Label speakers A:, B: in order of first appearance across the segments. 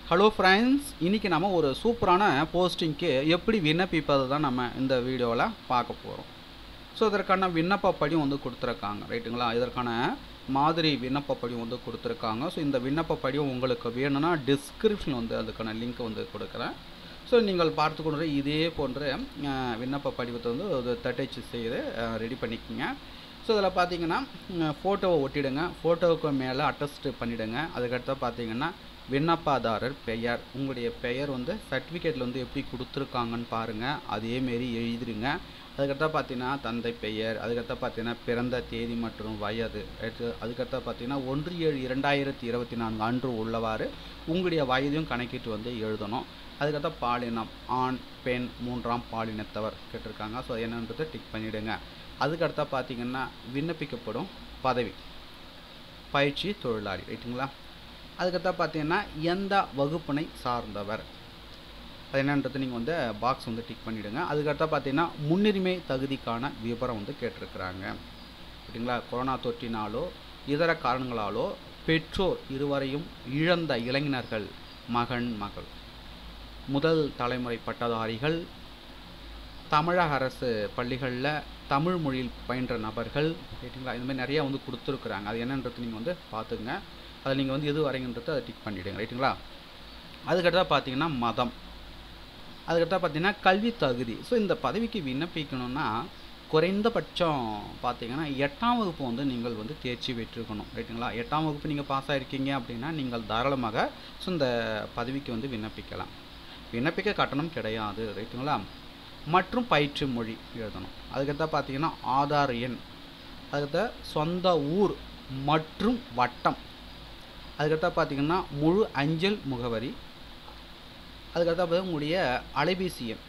A: hello friends இன்றைக்கி நம்ம ஒரு சூப்பரான போஸ்டிங்க்கு எப்படி விண்ணப்பிப்பது தான் நம்ம இந்த வீடியோவில் பார்க்க போகிறோம் ஸோ இதற்கான விண்ணப்ப படியும் வந்து கொடுத்துருக்காங்க ரைட்டுங்களா இதற்கான மாதிரி விண்ணப்ப படியும் வந்து கொடுத்துருக்காங்க ஸோ இந்த விண்ணப்ப படியும் உங்களுக்கு வேணும்னா டிஸ்கிரிப்ஷன் வந்து அதுக்கான லிங்க் வந்து கொடுக்குறேன் ஸோ நீங்கள் பார்த்து கொண்டு இதே போன்ற அஹ், விண்ணப்ப படிவத்தை வந்து ஒரு தட்டச்சு செய்து ரெடி பண்ணிக்கோங்க ஸோ இதில் பார்த்தீங்கன்னா ஃபோட்டோவை ஒட்டிடுங்க ஃபோட்டோவுக்கு மேலே அட்டஸ்ட் பண்ணிவிடுங்க அதுக்கடுத்து பார்த்தீங்கன்னா விண்ணப்பதாரர் பெயர் உங்களுடைய பெயர் வந்து சர்டிஃபிகேட்டில் வந்து எப்படி கொடுத்துருக்காங்கன்னு பாருங்கள் அதேமாரி எழுதிடுங்க அதுக்கடுத்தா பார்த்தீங்கன்னா தந்தை பெயர் அதுக்கடுத்தா பார்த்தீங்கன்னா பிறந்த தேதி மற்றும் வயது அடுத்து அதுக்கடுத்தா பார்த்தீங்கன்னா ஒன்று ஏழு இரண்டாயிரத்தி இருபத்தி நான்கு அன்று உள்ளவாறு உங்களுடைய வயதையும் கணக்கிட்டு வந்து எழுதணும் அதுக்கடுத்தா பாலினம் ஆண் பெண் மூன்றாம் பாலினத்தவர் கேட்டிருக்காங்க ஸோ என்னன்றதை டிக் பண்ணிவிடுங்க அதுக்கடுத்தா பார்த்தீங்கன்னா விண்ணப்பிக்கப்படும் பதவி பயிற்சி தொழிலாளி ரைட்டுங்களா அதுக்கடுத்தா பார்த்தீங்கன்னா எந்த வகுப்பினை சார்ந்தவர் அது என்னன்றது நீங்கள் வந்து பாக்ஸ் வந்து டிக் பண்ணிவிடுங்க அதுக்கடுத்தா பார்த்தீங்கன்னா முன்னுரிமை தகுதிக்கான விவரம் வந்து கேட்டிருக்கிறாங்க சரிங்களா கொரோனா தொற்றினாலோ இதர காரணங்களாலோ பெற்றோர் இருவரையும் இழந்த இளைஞர்கள் மகன் மகள் முதல் தலைமுறை பட்டதாரிகள் தமிழக அரசு பள்ளிகளில் தமிழ் மொழியில் பயின்ற நபர்கள் ரைட்டுங்களா இந்த மாதிரி நிறையா வந்து கொடுத்துருக்குறாங்க அது என்னன்றது நீங்கள் வந்து பார்த்துங்க அதில் நீங்கள் வந்து எது வரைங்கன்றது அதை டிக் பண்ணிவிடுங்க ரைட்டுங்களா அதுக்கடுத்தா பார்த்தீங்கன்னா மதம் அதுக்கடுத்தா பார்த்தீங்கன்னா கல்வி தகுதி ஸோ இந்த பதவிக்கு விண்ணப்பிக்கணும்னா குறைந்தபட்சம் பார்த்தீங்கன்னா எட்டாம் வகுப்பு வந்து நீங்கள் வந்து தேர்ச்சி பெற்றிருக்கணும் ரைட்டுங்களா எட்டாம் வகுப்பு நீங்கள் பாஸ் ஆகிருக்கீங்க அப்படின்னா நீங்கள் தாராளமாக ஸோ இந்த பதவிக்கு வந்து விண்ணப்பிக்கலாம் விண்ணப்பிக்க கட்டணம் கிடையாது ரைட்டுங்களா மற்றும் பயிற்று மொழி எழுதணும் அதுக்கடுத்தா பார்த்தீங்கன்னா ஆதார் எண் அதுக்கடுத்த சொந்த ஊர் மற்றும் வட்டம் அதுக்கடுத்தா பார்த்தீங்கன்னா முழு அஞ்சல் முகவரி அதுக்கடுத்தா பார்த்தா உங்களுடைய அலைபேசி எண்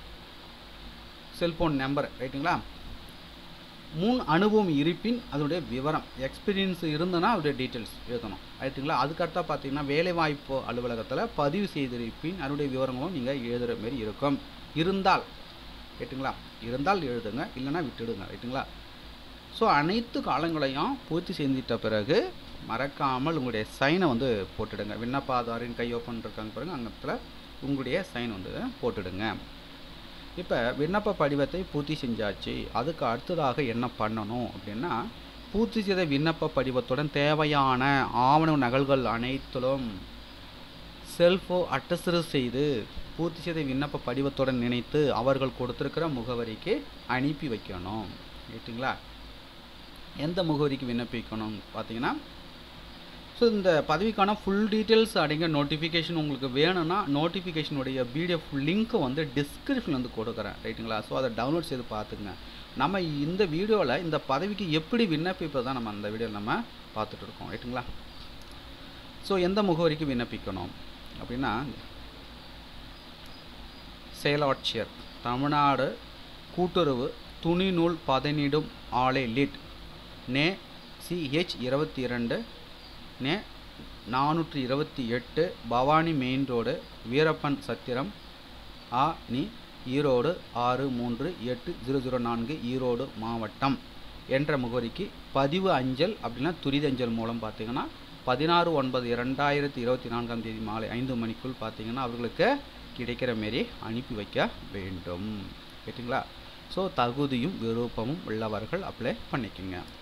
A: செல்ஃபோன் நம்பர் ரைட்டுங்களா மூணு அனுபவம் இருப்பின் அதனுடைய விவரம் எக்ஸ்பீரியன்ஸ் இருந்ததுன்னா அதோடைய டீட்டெயில்ஸ் எழுதணும் ரைட்டுங்களா அதுக்கடுத்தா பார்த்தீங்கன்னா வேலைவாய்ப்பு அலுவலகத்தில் பதிவு செய்திருப்பின் அதனுடைய விவரங்களும் நீங்கள் எழுதுகிற மாரி இருக்கும் இருந்தால் ரைட்டுங்களா இருந்தால் எழுதுங்க இல்லைன்னா விட்டுடுங்க ரைட்டுங்களா ஸோ அனைத்து காலங்களையும் பூர்த்தி செஞ்சிட்ட பிறகு மறக்காமல் உங்களுடைய சைனை வந்து போட்டுடுங்க விண்ணப்பாதாரின் கையொப்பன் இருக்காங்க பாருங்கள் அங்கத்தில் உங்களுடைய சைன் வந்து போட்டுடுங்க இப்போ விண்ணப்ப படிவத்தை பூர்த்தி செஞ்சாச்சு அதுக்கு அடுத்ததாக என்ன பண்ணணும் அப்படின்னா பூர்த்தி செய்த விண்ணப்ப படிவத்துடன் தேவையான ஆவண நகல்கள் அனைத்திலும் செல்ஃபோ அட்டஸ்டு செய்து பூர்த்தி செய்த விண்ணப்ப படிவத்துடன் நினைத்து அவர்கள் கொடுத்துருக்கிற முகவரிக்கு அனுப்பி வைக்கணும் ரைட்டுங்களா எந்த முகவரிக்கு விண்ணப்பிக்கணும் பார்த்தீங்கன்னா ஸோ இந்த பதவிக்கான ஃபுல் டீட்டெயில்ஸ் அடங்கிய நோட்டிஃபிகேஷன் உங்களுக்கு வேணும்னா நோட்டிஃபிகேஷனுடைய பிடிஎஃப் லிங்க்கை வந்து டிஸ்கிரிப்ஷன் வந்து கொடுக்குறேன் ரைட்டுங்களா ஸோ அதை டவுன்லோட் செய்து பார்த்துங்க நம்ம இந்த வீடியோவில் இந்த பதவிக்கு எப்படி விண்ணப்பிப்பது தான் நம்ம அந்த வீடியோவில் நம்ம பார்த்துட்டு இருக்கோம் ரைட்டுங்களா ஸோ எந்த முகவரிக்கு விண்ணப்பிக்கணும் அப்படின்னா செயலாட்சியர் தமிழ்நாடு கூட்டுறவு துணிநூல் பதனிடும் ஆலை லிட் நே சிஹெச் இருபத்தி இரண்டு நே நானூற்றி இருபத்தி எட்டு பவானி மெயின் ரோடு வீரப்பன் சத்திரம் ஆ நி ஈரோடு ஆறு மூன்று எட்டு ஜீரோ ஜீரோ நான்கு ஈரோடு மாவட்டம் என்ற முகவரிக்கு பதிவு அஞ்சல் அப்படின்னா துரித அஞ்சல் மூலம் பார்த்தீங்கன்னா பதினாறு ஒன்பது இரண்டாயிரத்தி இருபத்தி நான்காம் தேதி மாலை ஐந்து மணிக்குள் பார்த்தீங்கன்னா அவர்களுக்கு கிடைக்கிற மாரி அனுப்பி வைக்க வேண்டும் கேட்டிங்களா ஸோ தகுதியும் விருப்பமும் உள்ளவர்கள் அப்ளை பண்ணிக்கோங்க